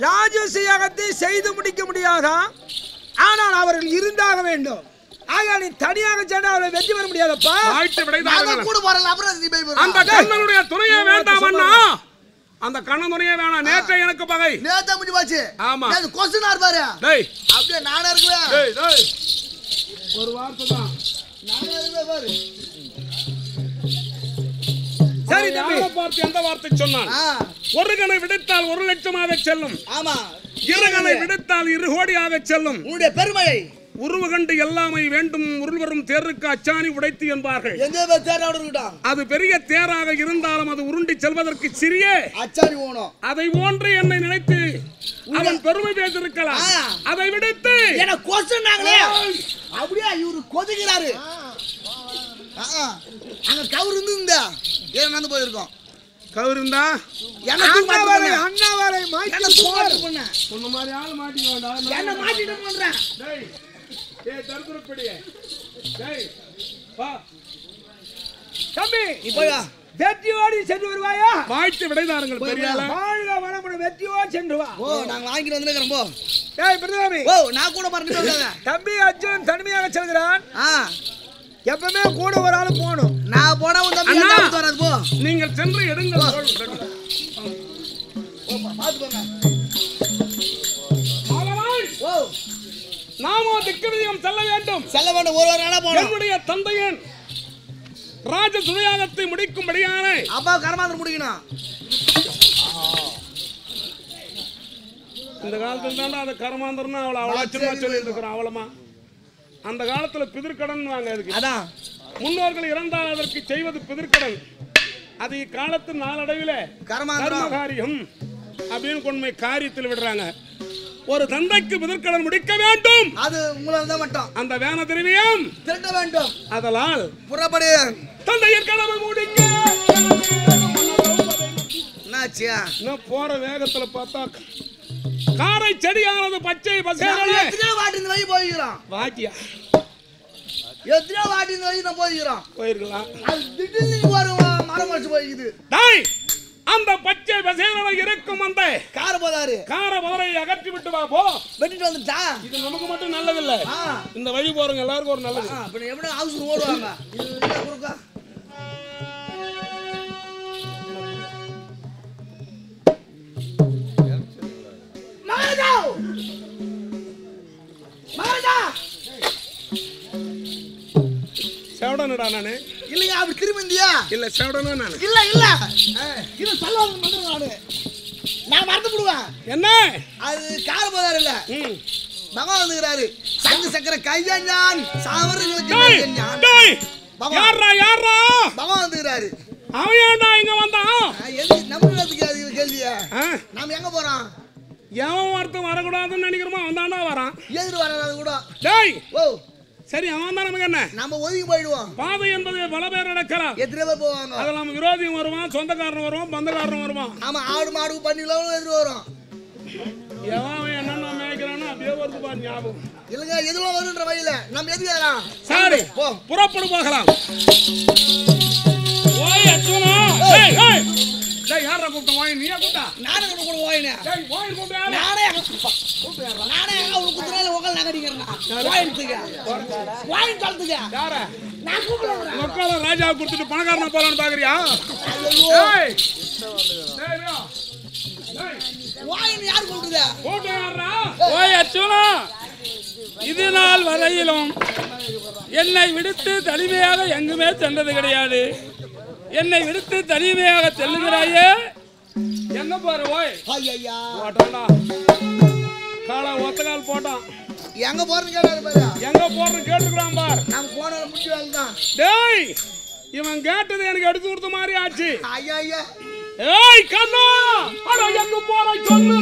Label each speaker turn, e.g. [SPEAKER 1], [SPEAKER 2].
[SPEAKER 1] ராஜச யாகத்தை செய்து முடிக்க முடியாதா ஆனால் அவர்கள் இருந்தாக வேண்டும் ஆக நீ தனியாக சென்று அவரை வெற்றி பெற முடியாதப்பா
[SPEAKER 2] வாழ்த்து
[SPEAKER 3] நாங்க
[SPEAKER 2] விடைதார்கள்
[SPEAKER 3] கூட போறல அப்புறம் நீ போய் பாரு.
[SPEAKER 2] அந்த கண்ணனுடைய துணையே வேண்டாம் அண்ணா அந்த கண்ணன் துணையே வேணாம் நேற்று எனக்கு பகை
[SPEAKER 3] நேத்தா முடிஞ்சு போச்சு
[SPEAKER 2] ஆமா.
[SPEAKER 3] நேத்து கொஸ்டினா இருப்பாரு
[SPEAKER 2] டேய்
[SPEAKER 3] அப்படியே நானே இருக்குவேன்
[SPEAKER 2] டேய் டேய் ஒரு வார்த்தை தான்
[SPEAKER 3] நானே இருக்குவேன் பாரு
[SPEAKER 1] சரி
[SPEAKER 2] அவன்
[SPEAKER 1] தம்பி
[SPEAKER 2] யாரை பார்த்து எந்த வார்த்தை சொன்னான்
[SPEAKER 3] ஆ,
[SPEAKER 2] ஒரு கணை விடுத்தால் ஒரு லட்சமாக செல்லும்
[SPEAKER 3] ஆமா
[SPEAKER 2] இரு கணை விடுத்தால் இரு கோடியாக செல்லும்
[SPEAKER 3] உன்னுடைய பெருமையை
[SPEAKER 2] உருவு கண்டு எல்லாமை வேண்டும் உருள்வரும் தேருக்கு அச்சாணி உடைத்து என்பார்கள்
[SPEAKER 3] எந்த பேர் தேர்தல் இருக்கட்டும்
[SPEAKER 2] அது பெரிய தேராக இருந்தாலும் அது உருண்டி செல்வதற்கு சிறிய
[SPEAKER 3] அச்சாணி போகணும்
[SPEAKER 2] அதை போன்று என்னை நினைத்து அவன் பெருமை பேசிருக்கலாம்
[SPEAKER 3] ஆ.
[SPEAKER 2] அதை விடுத்து
[SPEAKER 3] என்ன கொஸ்டின் நாங்களே அப்படியே இவரு கொதிக்கிறாரு ஆ, ஆ. அங்க கவுரு இருந்து ஏன் நடந்து போயிருக்கோம்
[SPEAKER 2] கவுருந்தா
[SPEAKER 3] எனக்கு
[SPEAKER 1] அண்ணா
[SPEAKER 3] மாட்டு
[SPEAKER 1] வரை
[SPEAKER 3] பண்ண.
[SPEAKER 1] அண்ணா வரை மாற்றி
[SPEAKER 3] எனக்கு மாட்டு பண்ண.
[SPEAKER 2] சொன்ன மாதிரி ஆள் மாட்டிக்க வேண்டாம்
[SPEAKER 3] என்ன மாட்டிட்டு பண்றேன்
[SPEAKER 2] டேய் டேய் தருதுருப்படியே டேய் வா
[SPEAKER 1] தம்பி
[SPEAKER 3] இப்போ
[SPEAKER 1] வெற்றியோடு சென்று வருவாயா
[SPEAKER 2] வாழ்த்து விடைதாருங்கள் பெரியாள
[SPEAKER 1] வாழ்க வளமுடன் வெற்றியோடு சென்று வா
[SPEAKER 3] ஓ நாங்க வாங்கிட்டு வந்துருக்கிறோம் போ
[SPEAKER 1] ஏய் பிரதாமி
[SPEAKER 3] ஓ நான் கூட மறந்து போகாத
[SPEAKER 1] தம்பி அர்ஜுன் தனிமையாக செல்கிறான்
[SPEAKER 3] ஆ
[SPEAKER 1] எப்பவுமே கூட ஒரு ஆள் போகணும்
[SPEAKER 3] நான் போனா உன் தம்பி
[SPEAKER 2] அண்ணா.
[SPEAKER 3] என்ன வராது போ
[SPEAKER 2] நீங்கள் சென்று எடுங்கள்
[SPEAKER 3] பாத்து போங்க
[SPEAKER 2] ஆதலால்
[SPEAKER 3] ஓ
[SPEAKER 2] நாமோ திக்கவிஜயம் செல்ல வேண்டும்
[SPEAKER 3] செல்ல வேண்டும் ஒரு ஒரு நாளா போகணும்
[SPEAKER 2] என்னுடைய தந்தையன் ராஜ சுயாகத்தை முடிக்கும்படியான
[SPEAKER 3] அப்பா கரமாந்திரம் முடிக்கணும்
[SPEAKER 2] இந்த காலத்துல தாண்டா அது கரமாந்தர்னு அவளை அவ்வளோ சின்ன சொல்லிட்டு இருக்கிறான் அவ்வளமா அந்த காலத்துல பிதிர்க்கடன் வாங்க அதுக்கு
[SPEAKER 3] அதான்
[SPEAKER 2] முன்னோர்கள் இறந்தால் அதற்கு செய்வது பிதிர்க்கடன் அது இக்காலத்து நாளடைவில்
[SPEAKER 3] கரமாந்திரம்
[SPEAKER 2] கர்மகாரியம் அப்படின்னு கொண்டு போய் காரியத்தில் விடுறாங்க ஒரு தந்தைக்கு பிதிர்க்கடன் முடிக்க வேண்டும்
[SPEAKER 3] அது உங்களால தான் மட்டும்
[SPEAKER 2] அந்த வேன திரவியம்
[SPEAKER 3] திரட்ட வேண்டும்
[SPEAKER 2] அதனால்
[SPEAKER 3] புறப்படு
[SPEAKER 2] தந்தையின் கடமை முடிக்க
[SPEAKER 3] என்னாச்சு
[SPEAKER 2] இன்னும் போற வேகத்துல பார்த்தா காரை செடியானது பச்சை
[SPEAKER 3] நாம
[SPEAKER 2] பசேரே
[SPEAKER 3] எத்தனையோ வாட்டி இந்த வழி போயிருக்கிறோம்
[SPEAKER 2] வாக்கியா
[SPEAKER 3] எத்தனையோ வாட்டி இந்த வழி நான் போயிருக்கிறோம்
[SPEAKER 2] போயிருக்கலாம்
[SPEAKER 3] அது திடீர்னு ஒரு மரம் வச்சு போய்க்குது
[SPEAKER 2] டேய் அந்த பச்சை பசேரனை இருக்கும் அந்த
[SPEAKER 3] கார போதாரு
[SPEAKER 2] கார மதுரை அகற்றி விட்டு வா போ
[SPEAKER 3] வெட்டிட்டு வந்துட்டா
[SPEAKER 2] இது நமக்கு மட்டும் நல்லதில்ல
[SPEAKER 3] ஆ
[SPEAKER 2] இந்த வழி போறவங்க எல்லாருக்கும் ஒரு நல்லது
[SPEAKER 3] ஆ, பின்ன எப்படி ஹவுஸ் ஓடுவாங்க இது என்ன குறுக்கா மகாராஜா! மகாராஜா!
[SPEAKER 2] செவடனுடா நானு
[SPEAKER 3] இல்லைங்க அப்படி திரும்பி இந்தியா
[SPEAKER 2] இல்ல செவடனா நானு
[SPEAKER 3] இல்ல இல்ல இது சொல்லுவாங்க மட்டும் நானு நான் மறந்து விடுவேன்
[SPEAKER 2] என்ன
[SPEAKER 3] அது கார போதாரு இல்ல
[SPEAKER 2] ம்.
[SPEAKER 3] பகவான் வந்துக்கிறாரு சங்கு சக்கர கையான் ஞான் சாவர்களுக்கு
[SPEAKER 2] டேய்,
[SPEAKER 3] கையான் ஞான்
[SPEAKER 2] டேய்,
[SPEAKER 3] பாபா.
[SPEAKER 2] யார்ரா யார்ரா
[SPEAKER 3] பகவான் வந்துக்கிறாரு
[SPEAKER 2] அவன் ஏன்டா இங்க வந்தான்
[SPEAKER 3] எது நம்மளுக்கு அது கேள்வியா
[SPEAKER 2] ஆ?
[SPEAKER 3] நாம எங்க போறோம்
[SPEAKER 2] எவன் ஒருத்தன் வரக்கூடாதுன்னு நினைக்கிறோமோ அவன் தாண்டா வரான்
[SPEAKER 3] எதிர் வராது கூட
[SPEAKER 2] டேய்
[SPEAKER 3] ஓ
[SPEAKER 2] சரி அவன் தான் நமக்கு என்ன
[SPEAKER 3] நம்ம ஒதுங்கி போயிடுவோம்
[SPEAKER 2] பாதை என்பது பல பேர் நடக்கலாம்
[SPEAKER 3] எத்தனை பேர் போவாங்க
[SPEAKER 2] அதுல நம்ம விரோதியும் வருவான் சொந்தக்காரன் வருவான் பந்தக்காரன் வருவான்
[SPEAKER 3] ஆமா ஆடு மாடு பண்ணிக்கலாம் எதிர் வரும்
[SPEAKER 2] எவன் அவன் என்னென்ன மேய்க்கிறானோ அப்படியே வருது பாரு ஞாபகம்
[SPEAKER 3] இல்லைங்க எதுவும் வருன்ற வழியில நம்ம எதுக்கு அதெல்லாம்
[SPEAKER 2] சரி
[SPEAKER 3] போ
[SPEAKER 2] புறப்படு போகலாம் ஓய் அச்சுவனா டேய் டேய் டேய் யாரா கூப்பிட்ட வாய் நீயா கூப்பிட்டா
[SPEAKER 3] நானே கூட கூட போயினே
[SPEAKER 2] டேய் வாய் கூப்பிட்ட யாரு?
[SPEAKER 3] நானே நானே அவளுக்கு குதிரையில உட்காந்து நகடிக்கிறேன் வாயினத்துக்கு வாயின் தளத்துக்கு
[SPEAKER 2] யார
[SPEAKER 3] நான் கூப்பிடுறேன்
[SPEAKER 2] மக்களை ராஜா கொடுத்துட்டு பணக்காரனா போலான்னு பாக்குறியா
[SPEAKER 3] ஐயோ
[SPEAKER 2] டேய் டேய் வியா. டேய்
[SPEAKER 3] வாயின் யார் கூப்பிடுதா
[SPEAKER 2] கூப்பிட்ட யாரா
[SPEAKER 4] ஓய் அர்ஜுனா இது நாள் வரையிலும் என்னை விடுத்து தனிமையாக எங்குமே சென்றது கிடையாது என்னை விடுத்து தனிமையாக செல்லுகிறாயே
[SPEAKER 2] என்ன பாரு ஓய்
[SPEAKER 3] ஐயா
[SPEAKER 2] போட்டான்டா காலை ஒத்த கால் போட்டான்
[SPEAKER 3] எங்க போறேன்னு கேட்டாரு பாரு
[SPEAKER 2] எங்க போறன்னு கேட்டுக்கிறான் பார்
[SPEAKER 3] நாங்க போன முடிச்சு வேலை தான்
[SPEAKER 2] டேய் இவன் கேட்டது எனக்கு எடுத்து கொடுத்த மாதிரி ஆச்சு
[SPEAKER 3] ஐயா ஐயா
[SPEAKER 2] ஏய் கண்ணா அட எங்க போற சொல்லு